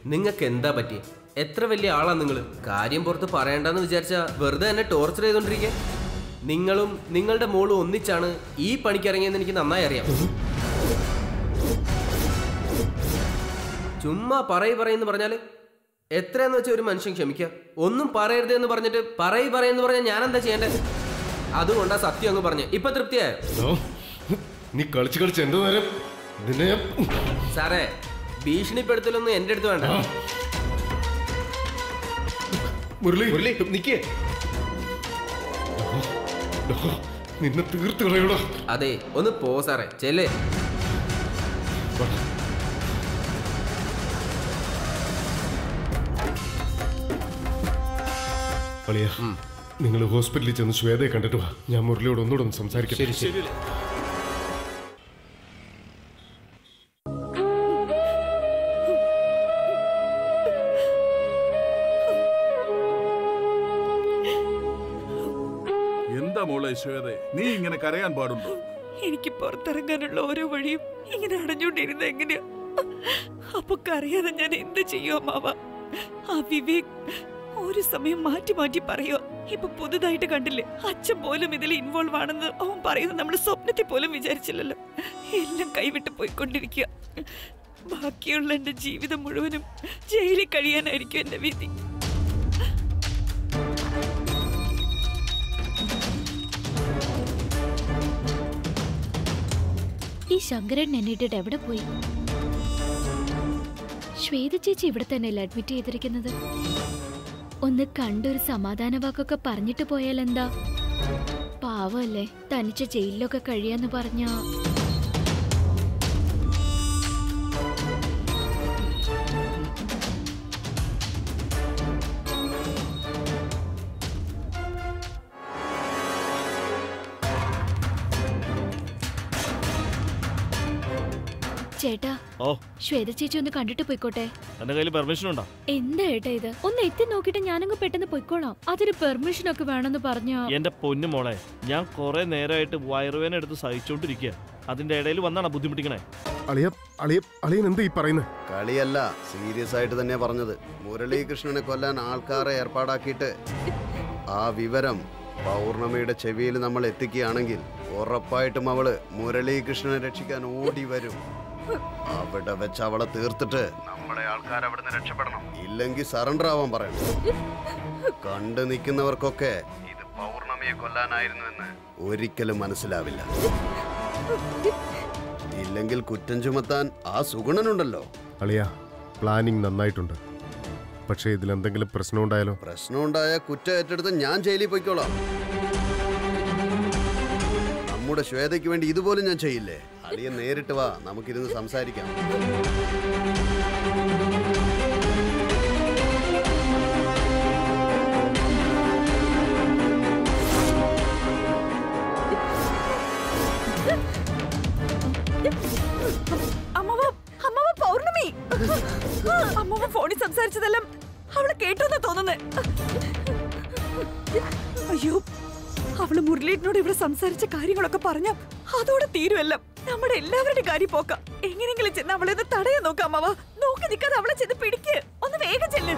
നിങ്ങൾക്ക് എന്താ പറ്റി എത്ര വലിയ ആളാ നിങ്ങൾ കാര്യം പുറത്ത് പറയണ്ടെന്ന് വിചാരിച്ച വെറുതെ എന്നെ ടോർച്ചർ ചെയ്തോണ്ടിരിക്കുക നിങ്ങളും നിങ്ങളുടെ മോളും ഒന്നിച്ചാണ് ഈ പണിക്കിറങ്ങിയെന്ന് എനിക്ക് നന്നായി അറിയാം ചുമ്മാ പറയ് പറയെന്ന് പറഞ്ഞാല് എത്രയെന്ന് വെച്ചാൽ ഒരു മനുഷ്യൻ ക്ഷമിക്കുക ഒന്നും പറയരുത് എന്ന് പറഞ്ഞിട്ട് പറയ് പറയെന്ന് പറഞ്ഞാൽ ഞാൻ എന്താ ചെയ്യേണ്ടത് അതുകൊണ്ടാ സത്യം അങ്ങ് പറഞ്ഞു ഇപ്പൊ തൃപ്തിയായോ ദോ, നീ കളിച്ച് കളിച്ച് എന്റെ നേരം നിന്നെ ഞാൻ സാറേ ഭീഷണിപ്പെടുത്തലൊന്നും എൻ്റെ അടുത്ത് വേണ്ട മുരളി മുരളി നിക്കേ നിന്നെ തീർത്ത് കളയൂടാ അതെ ഒന്ന് പോ സാറേ ചെല്ലേ അളിയ നിങ്ങൾ ഹോസ്പിറ്റലിൽ ചെന്ന് ശ്വേതയെ കണ്ടിട്ട് വാ ഞാൻ മുരളിയോട് ഒന്നുകൂടെ ഒന്ന് സംസാരിക്കാം ശരി ശരി എന്താ മോളെ ശ്വേതേ നീ ഇങ്ങനെ കരയാൻ പാടുണ്ടോ എനിക്ക് പുറത്തിറങ്ങാനുള്ള ഓരോ വഴിയും ഇങ്ങനെ അടഞ്ഞുകൊണ്ടിരുന്ന എങ്ങനെയാ അപ്പൊ കറിയാതെ ഞാൻ എന്ത് ചെയ്യോ മാവ ആ വിവേക് ഒരു സമയം മാറ്റി മാറ്റി പറയോ ഇപ്പൊ പുതുതായിട്ട് കണ്ടില്ലേ അച്ഛൻ പോലും ഇതിൽ ഇൻവോൾവ് ആണെന്ന് അവൻ പറയുന്നത് നമ്മൾ സ്വപ്നത്തിൽ പോലും വിചാരിച്ചില്ലല്ലോ എല്ലാം കൈവിട്ട് പോയിക്കൊണ്ടിരിക്കുക ബാക്കിയുള്ള എന്റെ ജീവിതം മുഴുവനും ജയിലിൽ കഴിയാനായിരിക്കും എന്റെ വിധി ഈ ശങ്കരൻ എന്നിട്ടിട്ട് എവിടെ പോയി ശ്വേത ചേച്ചി ഇവിടെ തന്നെയല്ലേ അഡ്മിറ്റ് ചെയ്തിരിക്കുന്നത് ഒന്ന് കണ്ടൊരു സമാധാന വാക്കൊക്കെ പറഞ്ഞിട്ട് പോയാൽ എന്താ പാവല്ലേ തനിച്ച് ജയിലിലൊക്കെ കഴിയാന്ന് പറഞ്ഞ ചേട്ടാ ഓ ശ്വേത ചേച്ചി ഒന്ന് കണ്ടിട്ട് പോയിക്കോട്ടെ എന്റെ കയ്യിൽ പെർമിഷൻ ഉണ്ടോ എന്താ ഏട്ടാ ഇത് ഒന്ന് എത്തി നോക്കിയിട്ട് ഞാനങ്ങ് പെട്ടെന്ന് പൊയ്ക്കോളാം അതിന് പെർമിഷൻ ഒക്കെ വേണമെന്ന് പറഞ്ഞ എന്റെ പൊന്നു മോളെ ഞാൻ കുറെ നേരമായിട്ട് വയറുവേന എടുത്ത് സഹിച്ചോണ്ടിരിക്കുക അതിന്റെ ഇടയിൽ വന്നാണ് ബുദ്ധിമുട്ടിക്കണേ അളിയ അളിയ അളിയൻ എന്താ ഈ പറയുന്നത് കളിയല്ല സീരിയസ് ആയിട്ട് തന്നെ പറഞ്ഞത് മുരളീകൃഷ്ണനെ കൊല്ലാൻ ആൾക്കാരെ ഏർപ്പാടാക്കിയിട്ട് ആ വിവരം പൗർണമിയുടെ ചെവിയിൽ നമ്മൾ എത്തിക്കുകയാണെങ്കിൽ ഉറപ്പായിട്ടും അവള് മുരളീകൃഷ്ണനെ രക്ഷിക്കാൻ ഓടി വരും അവിടെ വെച്ച് അവളെ തീർത്തിട്ട് നമ്മുടെ ആൾക്കാർ അവിടുന്ന് രക്ഷപ്പെടണം ഇല്ലെങ്കിൽ സറണ്ടർ ആവാൻ പറയണം കണ്ടു നിൽക്കുന്നവർക്കൊക്കെ ഇത് പൗർണമിയെ കൊല്ലാനായിരുന്നു എന്ന് ഒരിക്കലും മനസ്സിലാവില്ല ഇല്ലെങ്കിൽ കുറ്റം ചുമത്താൻ ആ സുഗുണനുണ്ടല്ലോ അളിയ പ്ലാനിങ് നന്നായിട്ടുണ്ട് പക്ഷേ ഇതിലെന്തെങ്കിലും പ്രശ്നം ഉണ്ടായാലോ പ്രശ്നമുണ്ടായ കുറ്റം ഏറ്റെടുത്ത് ഞാൻ ജയിലിൽ പോയിക്കോളാം നമ്മുടെ ശ്വേതയ്ക്ക് വേണ്ടി ഇതുപോലും ഞാൻ ചെയ്യില്ലേ അളിയെ നേരിട്ട് വാ നമുക്കിരുന്ന് സംസാരിക്കാം അമ്മവ അമ്മവ പൗർണമി അമ്മവ ഫോണിൽ സംസാരിച്ചതെല്ലാം അവള് കേട്ടോന്നാ തോന്നുന്നേ അയ്യോ അവള് മുരളീടിനോട് ഇവിടെ സംസാരിച്ച കാര്യങ്ങളൊക്കെ പറഞ്ഞ അതോടെ തീരുമല്ല നമ്മുടെ എല്ലാവരുടെയും കാര്യം പോക്കാം എങ്ങനെയെങ്കിലും ചെന്ന് അവളെ ഒന്ന് തടയാൻ നോക്കാം അമ്മവ നോക്കി നിൽക്കാതെ അവളെ ചെന്ന് പിടിക്ക് ഒന്ന് വേഗം ചെല്ല്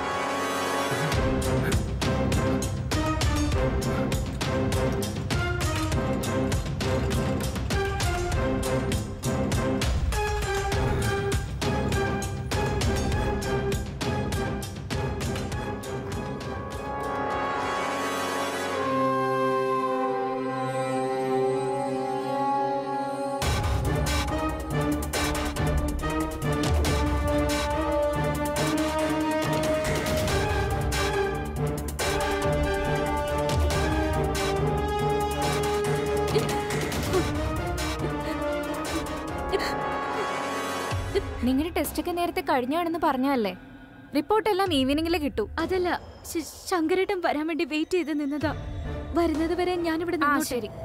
നിങ്ങളുടെ ടെസ്റ്റ് ഒക്കെ നേരത്തെ കഴിഞ്ഞാണെന്ന് പറഞ്ഞല്ലേ റിപ്പോർട്ട് എല്ലാം ഈവനിങ്ങിൽ കിട്ടൂ അതല്ല ശ- ശങ്കരേട്ടൻ വരാൻ വേണ്ടി വെയിറ്റ് ചെയ്ത് നിന്നതാ വരുന്നത് വരെ ഞാനിവിടെ ആ നിന്നോട്ടെ. ശരി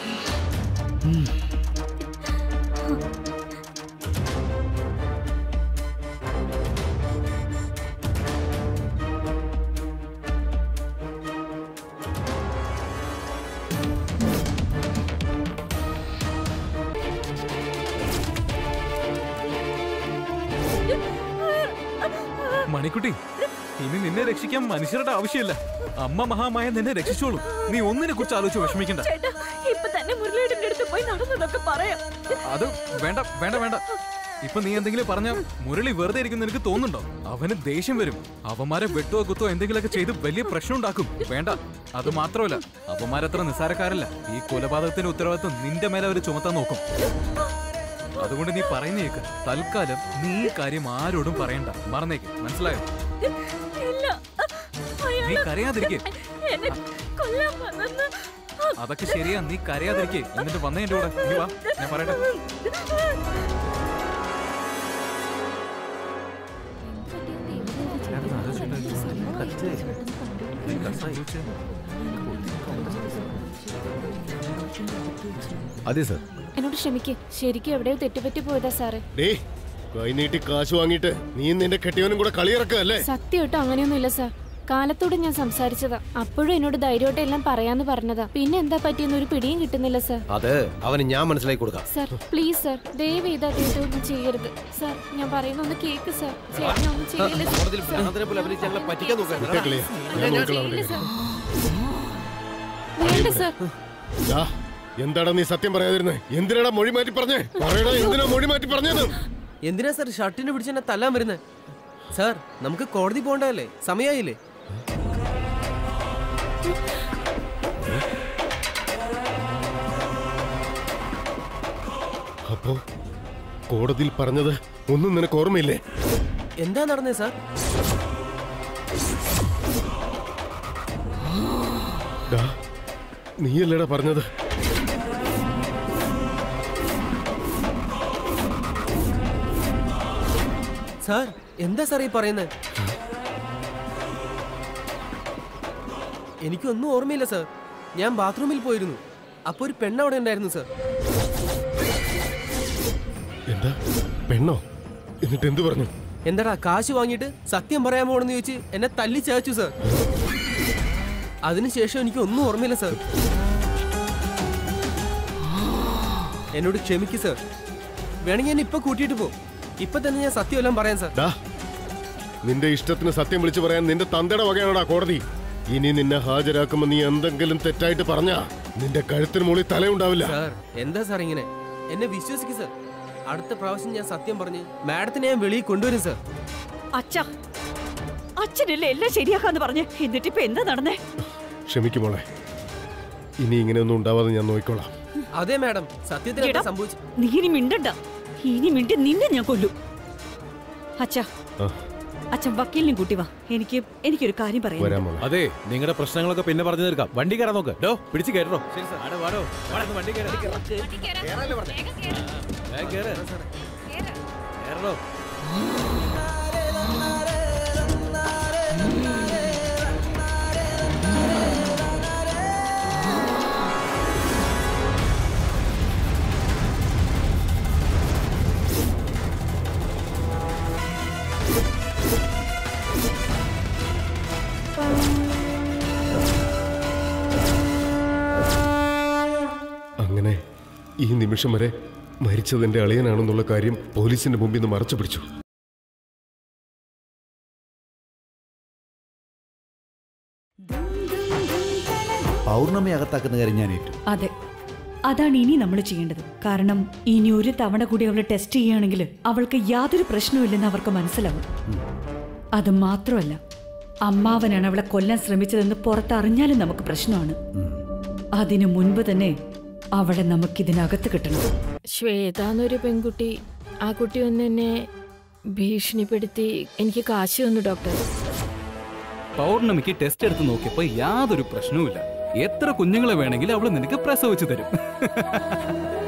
മണിക്കുട്ടി ഇനി നിന്നെ രക്ഷിക്കാൻ മനുഷ്യരുടെ ആവശ്യമില്ല അമ്മ മഹാമായ നിന്നെ രക്ഷിച്ചോളും നീ ഒന്നിനെ കുറിച്ച് ആലോചിച്ച് വിഷമിക്കണ്ട ചേട്ടാ ഇപ്പൊ തന്നെ മുരളിയുടെ അടുത്ത് പോയി നടന്നതൊക്കെ പറയാം അത് വേണ്ട വേണ്ട വേണ്ട ഇപ്പൊ നീ എന്തെങ്കിലും പറഞ്ഞ മുരളി വെറുതെ ഇരിക്കുന്ന നിനക്ക് തോന്നുന്നുണ്ടോ അവന് ദേഷ്യം വരും അവന്മാരെ വെട്ടോ കുത്തോ എന്തെങ്കിലുമൊക്കെ ചെയ്ത് വലിയ പ്രശ്നം ഉണ്ടാക്കും വേണ്ട അത് മാത്രമല്ല അവന്മാരത്ര നിസ്സാരക്കാരല്ല ഈ കൊലപാതകത്തിന്റെ ഉത്തരവാദിത്വം നിന്റെ മേലെ അവർ ചുമത്താൻ നോക്കും അതുകൊണ്ട് നീ പറയുന്ന കേക്ക് തൽക്കാലം നീ ഈ കാര്യം ആരോടും പറയണ്ട മറന്നേക്ക് മനസ്സിലായോ ഇല്ല നീ കരയാതിരിക്കേ എന്നെ കൊല്ലാൻ വന്നെന്ന് അതൊക്കെ ശരിയാ നീ കരയാതിരിക്കേ എന്നിട്ട് വന്നേ എന്റെ കൂടെ നീ വാ ഞാൻ പറയട്ടെ അതെ സർ എന്നോട് ക്ഷമിക്ക് ശരിക്കും എവിടെയോ തെറ്റുപറ്റി പോയതാ സാറേ ഡേ കൈനീട്ടി കാശ് വാങ്ങിയിട്ട് നീ നിന്റെ കെട്ടിയവനും കൂടെ കളിയിറക്കല്ലേ സത്യമായിട്ടും അങ്ങനെയൊന്നുമില്ല സാർ കാലത്തോട് ഞാൻ സംസാരിച്ചതാ അപ്പോഴും എന്നോട് ധൈര്യമായിട്ട് എല്ലാം പറയാന്ന് പറഞ്ഞതാ പിന്നെ എന്താ പറ്റിയെന്ന് ഒരു പിടിയും കിട്ടുന്നില്ല സാർ അത് അവന് ഞാൻ മനസ്സിലാക്കി കൊടുക്കാം സാർ പ്ലീസ് സാർ ദയവ് ചെയ്ത് അദ്ദേഹത്തെ ഒന്നും ചെയ്യരുത് സാർ ഞാൻ പറയുന്ന ഒന്ന് കേക്ക് സാർ ചേട്ടനെ ഒന്നും ചെയ്യില്ല സാർ. കോടതിയിൽ ഭ്രാന്തനെ പോലെ അഭിനയിച്ച് ഞങ്ങളെ പറ്റിക്കാൻ നോക്കാൻ വിട്ടേക്കളിയാ ഞാൻ നോക്കണം അവന്റെ ചെയ്യില്ല കാര്യം. സാർ വേണ്ട സാർ ദാ, എന്താടാ നീ സത്യം പറയാതിരുന്നേ എന്തിനാടാ മൊഴി മാറ്റി പറഞ്ഞേ പറയടാ എന്തിനാ മൊഴി മാറ്റി പറഞ്ഞത് എന്തിനാ സാർ ഷർട്ടിന് പിടിച്ച് എന്നെ തല്ലാൻ വരുന്നത് സാർ നമുക്ക് കോടതി പോകണ്ടല്ലേ സമയമായില്ലേ അപ്പോ കോടതിയിൽ പറഞ്ഞത് ഒന്നും നിനക്ക് ഓർമ്മയില്ലേ എന്താ നടന്നേ സാർ ഡാ, നീയല്ലേടാ പറഞ്ഞത് സാർ എന്താ സാർ ഈ പറയുന്നത് എനിക്കൊന്നും ഓർമ്മയില്ല സാർ ഞാൻ ബാത്റൂമിൽ പോയിരുന്നു അപ്പൊ ഒരു പെണ്ണ് അവിടെ ഉണ്ടായിരുന്നു സാർ എന്താ പെണ്ണോ എന്നിട്ട് എന്ത് പറഞ്ഞു എന്താടാ കാശ് വാങ്ങിയിട്ട് സത്യം പറയാൻ പോണെന്ന് ചോദിച്ച് എന്നെ തല്ലി ചാച്ചു സാർ അതിനുശേഷം എനിക്ക് ഒന്നും ഓർമ്മയില്ല സാർ എന്നോട് ക്ഷമിക്ക് സാർ വേണമെങ്കിൽ എന്നെ ഇപ്പൊ കൂട്ടിയിട്ട് പോ ഇപ്പൊ തന്നെ ഞാൻ സത്യം എല്ലാം പറയാം സാർ ഡാ നിന്റെ ഇഷ്ടത്തിന് സത്യം വിളിച്ചു പറയാൻ നിന്റെ തന്തയുടെ വകയാണോടാ കോടതി ഇനി നിന്നെ ഹാജരാക്കുമ്പോ നീ എന്തെങ്കിലും തെറ്റായിട്ട് പറഞ്ഞാ നിന്റെ കഴുത്തിന് മുകളിൽ തലയുണ്ടാവില്ല സാർ എന്താ സാർ ഇങ്ങനെ എന്നെ വിശ്വസിക്ക് സാർ അടുത്ത പ്രാവശ്യം ഞാൻ സത്യം പറഞ്ഞ് മാഡത്തിനെ ഞാൻ വെളിയിൽ കൊണ്ടുവരും സാർ അച്ഛ അച്ഛനല്ലേ എല്ലാം ശരിയാക്കാന്ന് പറഞ്ഞ് എന്നിട്ട് ഇപ്പൊ എന്താ നടന്നേ ക്ഷമിക്കുമോളെ ഇനി ഇങ്ങനെയൊന്നും ഉണ്ടാവാതെ ഞാൻ നോക്കിക്കോളാം അതെ മാഡം സത്യത്തിൽ എന്താ എടാ, സംഭവിച്ചു നീ ഇനി മിണ്ടണ്ട ഇനി മിണ്ടി നിന്നെ ഞാൻ കൊല്ലും അച്ഛ ആ, അച്ഛൻ വക്കീലിനും കൂട്ടി വാ എനിക്ക് എനിക്കൊരു കാര്യം പറയാം വരാം മോളെ അതെ നിങ്ങളുടെ പ്രശ്നങ്ങളൊക്കെ പിന്നെ പറഞ്ഞു തീർക്കാം വണ്ടി കയറാൻ നോക്ക് ഡോ പിടിച്ച് കയറോ ആടോ, വാടോ. വാടാ, ഒന്ന് വണ്ടി കയറ്. വേഗം കേറ്. കേറടോ. അങ്ങനെ ഈ നിമിഷം വരെ മരിച്ചത് എന്റെ അളിയനാണെന്നുള്ള കാര്യം പോലീസിന്റെ മുമ്പിൽ നിന്ന് മറച്ചു പിടിച്ചു പൗർണമി അകത്താക്കുന്ന കാര്യം ഞാൻ ഏറ്റു അതെ അതാണ് ഇനി നമ്മൾ ചെയ്യേണ്ടത് കാരണം ഇനി ഒരു തവണ കൂടി അവളെ ടെസ്റ്റ് ചെയ്യുകയാണെങ്കിൽ അവൾക്ക് യാതൊരു പ്രശ്നവുമില്ലെന്ന് അവർക്ക് മനസ്സിലാവും അത് മാത്രമല്ല അമ്മാവനാണ് അവളെ കൊല്ലാൻ ശ്രമിച്ചതെന്ന് പുറത്തറിഞ്ഞാലും നമുക്ക് പ്രശ്നമാണ് അതിനു മുൻപ് തന്നെ അവളെ നമുക്കിതിനകത്ത് കിട്ടണം ശ്വേത എന്നൊരു പെൺകുട്ടി ആ കുട്ടി ഒന്ന് എന്നെ ഭീഷണിപ്പെടുത്തി എനിക്ക് കാശ് തന്നു ഡോക്ടർ പൗർണമിക്ക് ടെസ്റ്റ് എടുത്ത് നോക്കിയപ്പോ യാതൊരു പ്രശ്നവുമില്ല എത്ര കുഞ്ഞുങ്ങളെ വേണമെങ്കിലും അവള് നിനക്ക് പ്രസവിച്ചു തരും